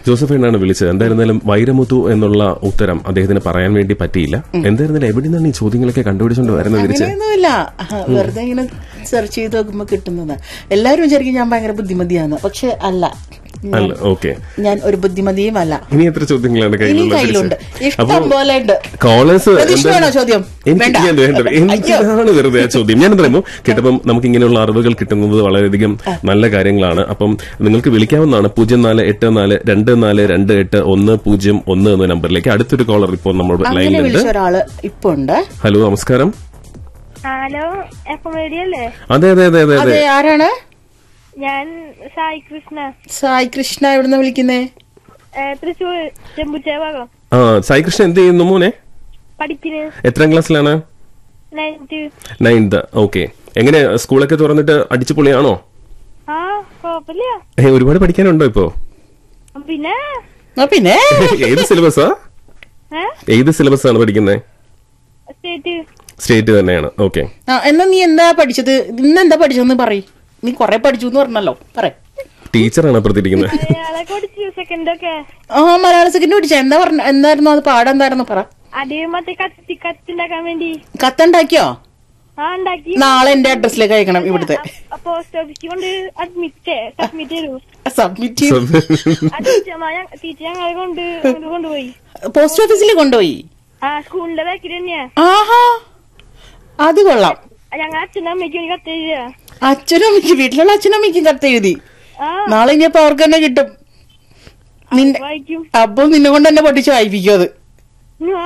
ജോസഫൈനാണ് വിളിച്ചത് എന്തായിരുന്നാലും വൈരമുത്തു എന്നുള്ള ഉത്തരം അദ്ദേഹത്തിന് പറയാൻ വേണ്ടി പറ്റിയില്ല എന്തായിരുന്നാലും എവിടെ നിന്നാണ് ഈ ചോദ്യങ്ങളൊക്കെ കണ്ടുപിടിച്ചുകൊണ്ട് വരുന്നത് തിരിച്ച് അങ്ങനെയൊന്നുമില്ല വെറുതെ ഇങ്ങനെ സെർച്ച് ചെയ്ത് നോക്കുമ്പോ കിട്ടുന്നതാ എല്ലാരും വിചാരിക്കും ഞാൻ ഭയങ്കര ബുദ്ധിമതിയാണ് പക്ഷെ അല്ല ഞാൻ- അല്ല ഓക്കെ ഞാൻ ഒരു ബുദ്ധിമതിയും അല്ല ഇനി എത്ര ചോദ്യങ്ങളാണ് ഇനി കയ്യിലുള്ളത് കയ്യിലുണ്ട് തിരിച്ച്? ഇഷ്ടം പോലെ ഉണ്ട് കോളേഴ്സ് പ്രതീക്ഷ വേണോ ചോദ്യം? എനിക്ക് വേണ്ട. ഞാൻ വേണ്ട അയ്യോ. എന്തിനാണ് വെറുതെ ആ ചോദ്യം ഞാൻ പറയുമ്പോൾ കേട്ടപ്പം നമുക്ക് ഇങ്ങനെയുള്ള അറിവുകൾ കിട്ടുന്നത് വളരെയധികം നല്ല കാര്യങ്ങളാണ് അപ്പം നിങ്ങൾക്ക് വിളിക്കാവുന്നതാണ് പൂജ്യം നാല് എട്ട് നാല് രണ്ട് നാല് രണ്ട് എട്ട് ഒന്ന് പൂജ്യം ഒന്ന് എന്ന നമ്പറിലേക്ക് അടുത്തൊരു കോളർ ഇപ്പോൾ നമ്മൾ അങ്ങനെ ലൈനിലുണ്ട് വിളിച്ച ഒരാള് ഇപ്പൊ ഉണ്ട് ഹലോ നമസ്കാരം ഹലോ എഫ് റേഡിയോ അല്ലേ അതെ അതെ അതെ അതെ അതെ അതെ ആരാണ് ഞാൻ സായി കൃഷ്ണ സായി കൃഷ്ണ എവിടുന്ന് വിളിക്കുന്നേ ഏ, തൃശ്ശൂർ ചെമ്പുച്ച ഭാഗം ആ സായി കൃഷ്ണൻ എന്ത് ചെയ്യുന്നു മോനെ പഠിക്കുന്നു എത്രാം ക്ലാസ്സിലാണ് നയൻത്ത് നയൻത് ഓക്കെ എങ്ങനെ സ്കൂളൊക്കെ തുറന്നിട്ട് അടിച്ചു പൊളിയാണോ ആ കുഴപ്പമില്ല ഏ, ഒരുപാട് പഠിക്കാനുണ്ടോ ഇപ്പോ പിന്നെ ആ, പിന്നെ ഏത് സിലബസാ ഏ ഏത് സിലബസ് ആണ് പഠിക്കുന്നത് സ്റ്റേറ്റ് സ്റ്റേറ്റ് തന്നെയാണ് ഓക്കെ ആ, എന്നാ നീ എന്താ പഠിച്ചത് ഇന്ന് എന്താ പഠിച്ചതെന്ന് പറ നീ കൊറേ പഠിച്ചു എന്ന് പറഞ്ഞല്ലോ പറ ടീച്ചറാണ് അപ്പുറത്തിരിക്കുന്നത് മലയാളമൊക്കെ പഠിച്ചു സെക്കൻഡ് ഒക്കെ ആ മലയാള സെക്കൻഡ് പഠിച്ച എന്താ പറഞ്ഞ എന്തായിരുന്നു അത് പാഠം എന്തായിരുന്നു പറ അത് മറ്റേ കത്തി കത്തുണ്ടാക്കാൻ വേണ്ടി കത്തുണ്ടാക്കിയോ ആ ഉണ്ടാക്കി നാളെ എന്റെ അഡ്രസ്സിലേക്ക് അയക്കണം ഇവിടുത്തെ പോസ്റ്റ് ഓഫീസിൽ കൊണ്ട് അഡ്മിറ്റ് സബ്മിറ്റ് ചെയ്തു സബ്മിറ്റ് ചെയ്ത് ആ ടീച്ചർമാർ ടീച്ചർ ഞങ്ങളെ കൊണ്ട് അങ്ങോട്ട് കൊണ്ടുപോയി പോസ്റ്റ് ഓഫീസിൽ കൊണ്ടുപോയി ആ സ്കൂളിന്റെ ബാക്കിൽ തന്നെയാ ആഹാ അത് കൊള്ളാം ഞങ്ങൾ അച്ഛനും അമ്മയ്ക്ക് വേണ്ടി കത്തെഴുതിയ അച്ഛനും അമ്മയ്ക്കും വീട്ടിലുള്ള അച്ഛനും അമ്മയ്ക്കും കത്ത് എഴുതി ആ നാളെ ഇനിയപ്പോ അവർക്ക് തന്നെ കിട്ടും നിന്റെ വായിക്കും അപ്പൊ നിന്നെ കൊണ്ട് തന്നെ പഠിച്ചു വായിപ്പിക്കും അത് ആ.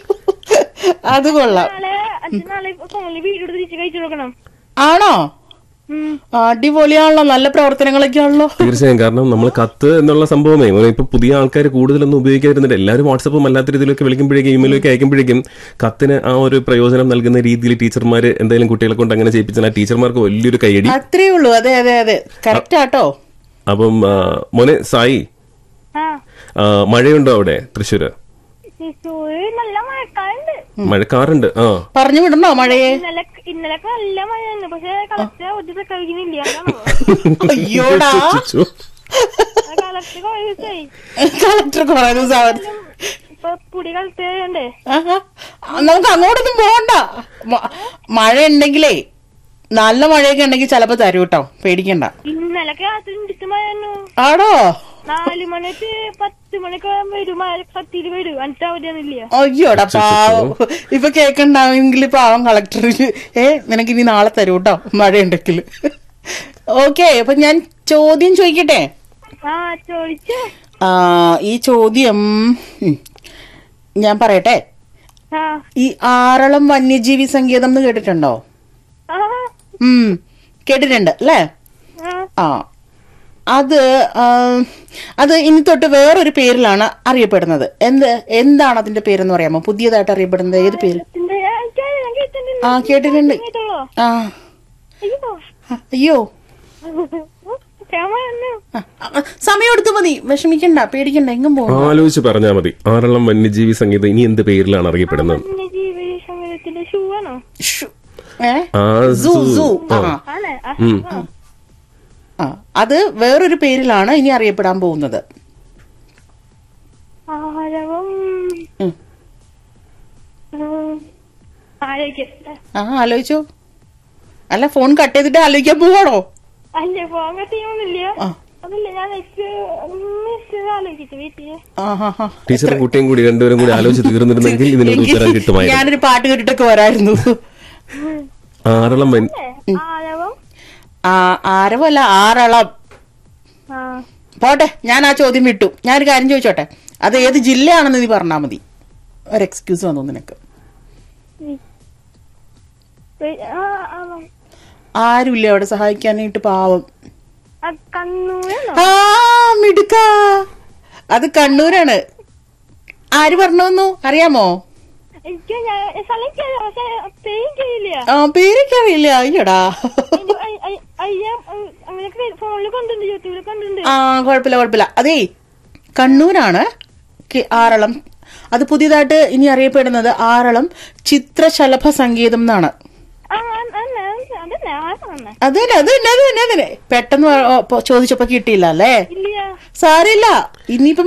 അത് കൊള്ളാം നാളെ അച്ഛൻ നാളെ ഫോണിൽ വീഡിയോ എടുത്ത് തിരിച്ച് കഴിച്ചു കൊടുക്കണം ആണോ ഉം. അടിപൊളിയാണല്ലോ നല്ല പ്രവർത്തനങ്ങളൊക്കെ ആണല്ലോ തീർച്ചയായും കാരണം നമ്മൾ കത്ത് എന്നുള്ള സംഭവമേ ഇപ്പൊ പുതിയ ആൾക്കാർ കൂടുതലൊന്നും ഉപയോഗിക്കാതിരുന്നില്ല എല്ലാവരും വാട്സപ്പും അല്ലാത്ത രീതിയിലൊക്കെ വിളിക്കുമ്പോഴേക്കും ഇമെയിലൊക്കെ അയക്കുമ്പോഴേക്കും കത്തിന് ആ ഒരു പ്രയോജനം നൽകുന്ന രീതിയിൽ ടീച്ചർമാർ എന്തെങ്കിലും കുട്ടികളെ കൊണ്ട് അങ്ങനെ ചെയ്യിപ്പിച്ചാൽ ആ ടീച്ചർമാർക്ക് വലിയൊരു കൈയടി അത്രേ ഉള്ളൂ അതെ അതെ അതെ കറക്റ്റ് ആട്ടോ അപ്പം ആ, മോനെ സായി ആ ആ, മഴയുണ്ടോ അവിടെ തൃശ്ശൂര് തൃശ്ശൂര് നല്ല മഴക്കാറുണ്ട് മഴക്കാറുണ്ട് ആ പറഞ്ഞു വിടണോ മഴയെ ഇന്നലെ ഇന്നലെ നല്ല മഴയായിരുന്നു പക്ഷെ കളക്ടർ അവധി പ്രഖ്യാപിക്കുന്നില്ല അതാണോ അയ്യോടാ ചുച്ചു. കളക്ടർ കുറെ ദിവസമായി കളക്ടർ കുറെ ദിവസം ആവ- ഇപ്പൊ പുടി കളക്ടർ ചെയ്യണ്ടേ ആഹാ. നമുക്ക് അങ്ങോട്ടൊന്നും പോകണ്ട മ- മഴ ഉണ്ടെങ്കിലേ നല്ല മഴയൊക്കെ ഉണ്ടെങ്കിൽ ചിലപ്പോ തരൂ കേട്ടോ പേടിക്കണ്ട ഇന്നലൊക്കെ രാത്രി ഇണ്ടിട്ട് മഴയായിരുന്നു ആടോ നാല് മണിക്ക് പത്ത് മണിക്ക് വരും മഴ പത്തിരി വരും എന്നിട്ട് അവധിയൊന്നുമില്ല അയ്യോടാ പാവം ഇപ്പൊ കേക്കണ്ടാവെങ്കിൽ പാവം കളക്ടർ ഏ നിനക്ക് ഇനി നാളെ തരൂ കേട്ടോ മഴ ഉണ്ടെങ്കിൽ ഓക്കെ അപ്പൊ ഞാൻ ചോദ്യം ചോദിക്കട്ടെ ആ ചോദിച്ചു ആ, ഈ ചോദ്യം ഉം, ഞാൻ പറയട്ടെ ആ ഈ ആറളം വന്യജീവി സങ്കേതം എന്ന് കേട്ടിട്ടുണ്ടോ ആ ഉം കേട്ടിട്ടുണ്ട് അല്ലേ ആ ആ അത് ആ, അത് ഇനി തൊട്ട് വേറൊരു പേരിലാണ് അറിയപ്പെടുന്നത് എന്ത് എന്താണ് അതിന്റെ പേരെന്ന് പറയാമോ പുതിയതായിട്ട് അറിയപ്പെടുന്നത് ഏത് പേര് ഇതിന്റെ എനിക്കറിയാം, ഞാൻ കേട്ടിട്ടുണ്ട്. ആ കേട്ടിട്ടുണ്ട് കേട്ടോളൂ. ആ അയ്യോ. അയ്യോ ക്ഷമ വന്നു. ആ, ആ, സമയം എടുത്തു മതി വിഷമിക്കണ്ട പേടിക്കണ്ട എങ്ങും പോകും ആലോചിച്ച് പറഞ്ഞാൽ മതി ആറളം വന്യജീവി സംഗീതം ഇനി എന്ത് പേരിലാണ് അറിയപ്പെടുന്നത് വന്യജീവി സംഗീതത്തിന്റെ ഷൂ ആണോ ഏ ആ സൂ സൂ. സൂ ആ ആണ് ആ, ഉം. ആ. ആ അത് വേറൊരു പേരിലാണ് ഇനി അറിയപ്പെടാൻ പോകുന്നത് ആരവം ഉം. ഉം. ആലോചിക്കട്ടെ. ആ ആലോചിച്ചോ അല്ല ഫോൺ കട്ട് ചെയ്തിട്ട് ആലോചിക്കാൻ പോവാണോ അല്ല ഫോൺ കട്ടിയൊന്നുമില്ല ആ. അതല്ല ഞാൻ നെക്സ്റ്റ് മിസ് ആലോചിച്ചിട്ട് വീട്ടില് ആ, ആ, ആ. ടീച്ചറും കുട്ടിയും കൂടി രണ്ടുപേരും കൂടി ആലോചിച്ച് തീർന്നിരുന്നെങ്കിൽ ഇതിനൊരു ഉത്തരം കിട്ടുമായിരുന്നു ഞാനൊരു പാട്ട് കേട്ടിട്ടൊക്കെ വരായിരുന്നു ആറളം വൻ ആരവം ആ ആരവല്ല ആറളം ആ പോട്ടെ ഞാൻ ആ ചോദ്യം വിട്ടു ഞാനൊരു കാര്യം ചോദിച്ചോട്ടെ അത് ഏത് ജില്ലയാണെന്ന് നീ പറഞ്ഞാ മതി ഒരു എക്സ്ക്യൂസ് വന്നു നിനക്ക് വെ- ആ, ആണോ? ആരുമില്ല അവിടെ സഹായിക്കാനായിട്ട് പാവം ആ, കണ്ണൂരാണോ ആ മിടുക്ക അത് കണ്ണൂരാണ് ആര് പറഞ്ഞു അറിയാമോ എനിക്ക് ഞാൻ സ്ഥലം എനിക്കറിയാം, പക്ഷെ പേരും കഴിയില്ല ആ പേരൊക്കെ അറിയില്ല അയ്യടാ അയ്യ അങ്ങനെയൊക്കെ ഫോണിൽ കണ്ടിട്ടുണ്ട് യൂട്യൂബിൽ കണ്ടിട്ടുണ്ട് ആ കുഴപ്പമില്ല കുഴപ്പമില്ല അതേ കണ്ണൂരാണ് കെ- ആറളം അത് പുതിയതായിട്ട് ഇനി അറിയപ്പെടുന്നത് ആറളം ചിത്രശലഭ സംഗീതം എന്നാണ് ആ അതന്നെ അതന്നെ ആരാണ് അത് തന്നെ അത് തന്നെ അത് തന്നെ അത് തന്നെ പെട്ടെന്ന് ചോദിച്ചപ്പോ കിട്ടിയില്ല അല്ലേ ഇല്ല സാരില്ല ഇനിയിപ്പം